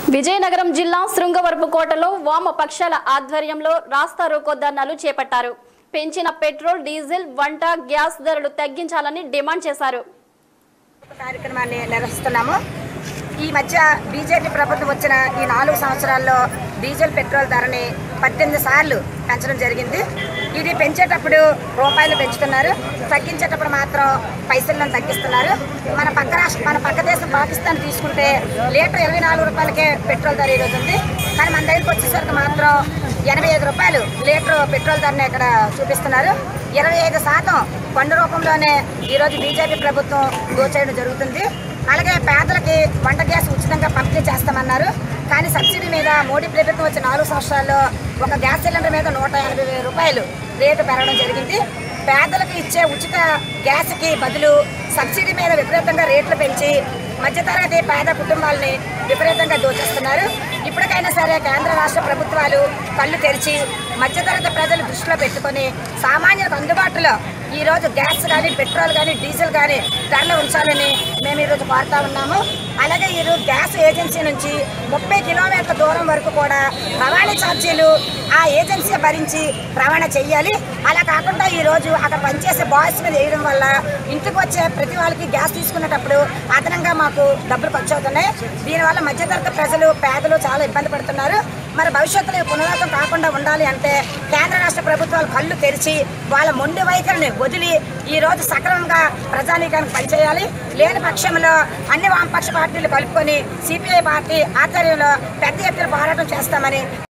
విజయనగరం జిల్లా శృంగవరపుకోటలో వామపక్షాల ఆధ్వర్యంలో రాస్తా రోకో ధర్నాలు చేపట్టారు పెంచిన పెట్రోల్ డీజిల్ వంట గ్యాస్ ధరలు తగ్గించాలని డిమాండ్ చేశారు కార్యక్రమాన్ని నిర్వహిస్తున్నాము ఈ మధ్య బీజేపీ ప్రభుత్వం వచ్చిన ఈ నాలుగు సంవత్సరాల్లో డీజిల్ పెట్రోల్ ధరని పద్దెనిమిది సార్లు పెంచడం జరిగింది ఇది పెంచేటప్పుడు రూపాయలు పెంచుతున్నారు తగ్గించేటప్పుడు మాత్రం పైసలను తగ్గిస్తున్నారు మన పక్క రాష్ట్ర మన పక్క దేశం పాకిస్తాన్ తీసుకుంటే లీటర్ ఇరవై నాలుగు రూపాయలకే పెట్రోల్ ధర ఈరోజు ఉంది కానీ మన దగ్గరికి వచ్చేసరికి మాత్రం ఎనభై ఐదు రూపాయలు లీటర్ పెట్రోల్ ధరని ఇక్కడ చూపిస్తున్నారు ఇరవై ఐదు శాతం పన్ను రూపంలోనే ఈరోజు బీజేపీ ప్రభుత్వం దోచేయడం జరుగుతుంది అలాగే పేదలకి వంట గ్యాస్ ఉచితంగా పంపిణీ చేస్తామన్నారు కానీ సబ్సిడీ మీద మోడీ ప్రభుత్వం వచ్చే నాలుగు సంవత్సరాల్లో ఒక గ్యాస్ సిలిండర్ మీద నూట ఎనభై వేల రూపాయలు రేటు పెరగడం జరిగింది పేదలకు ఇచ్చే ఉచిత గ్యాస్కి బదులు సబ్సిడీ మీద విపరీతంగా రేట్లు పెంచి మధ్యతరగతి పేద కుటుంబాలని విపరీతంగా దోచేస్తున్నారు ఇప్పటికైనా సరే కేంద్ర రాష్ట్ర ప్రభుత్వాలు కళ్ళు తెరిచి మధ్యతరగతి ప్రజలు దృష్టిలో పెట్టుకొని సామాన్యులకు అందుబాటులో ఈ రోజు గ్యాస్ కానీ పెట్రోల్ కానీ డీజిల్ కానీ ధరలు ఉంచాలని మేము ఈరోజు కోరుతా ఉన్నాము అలాగే ఈరోజు గ్యాస్ ఏజెన్సీ నుంచి ముప్పై కిలోమీటర్ల దూరం వరకు కూడా రవాణా ఛార్జీలు ఆ ఏజెన్సీ భరించి రవాణా చెయ్యాలి అలా కాకుండా ఈ రోజు అక్కడ పనిచేసే బాయ్స్ మీద వేయడం వల్ల ఇంటికి వచ్చే ప్రతి వాళ్ళకి గ్యాస్ తీసుకునేటప్పుడు అదనంగా మాకు డబ్బులు ఖర్చు అవుతున్నాయి దీనివల్ల మధ్యతరగతి ప్రజలు పేదలు చాలా ఇబ్బంది పడుతున్నారు మరి భవిష్యత్తులో ఈ పునరావృతం కాకుండా ఉండాలి అంటే కేంద్ర రాష్ట్ర ప్రభుత్వాలు కళ్ళు తెరిచి వాళ్ళ మొండి వైఖరిని వదిలి ఈ రోజు సక్రమంగా ప్రజానీకానికి పనిచేయాలి లేని పక్షంలో అన్ని వామపక్ష పార్టీలు కలుపుకొని సిపిఐ పార్టీ ఆధ్వర్యంలో పెద్ద ఎత్తున పోరాటం చేస్తామని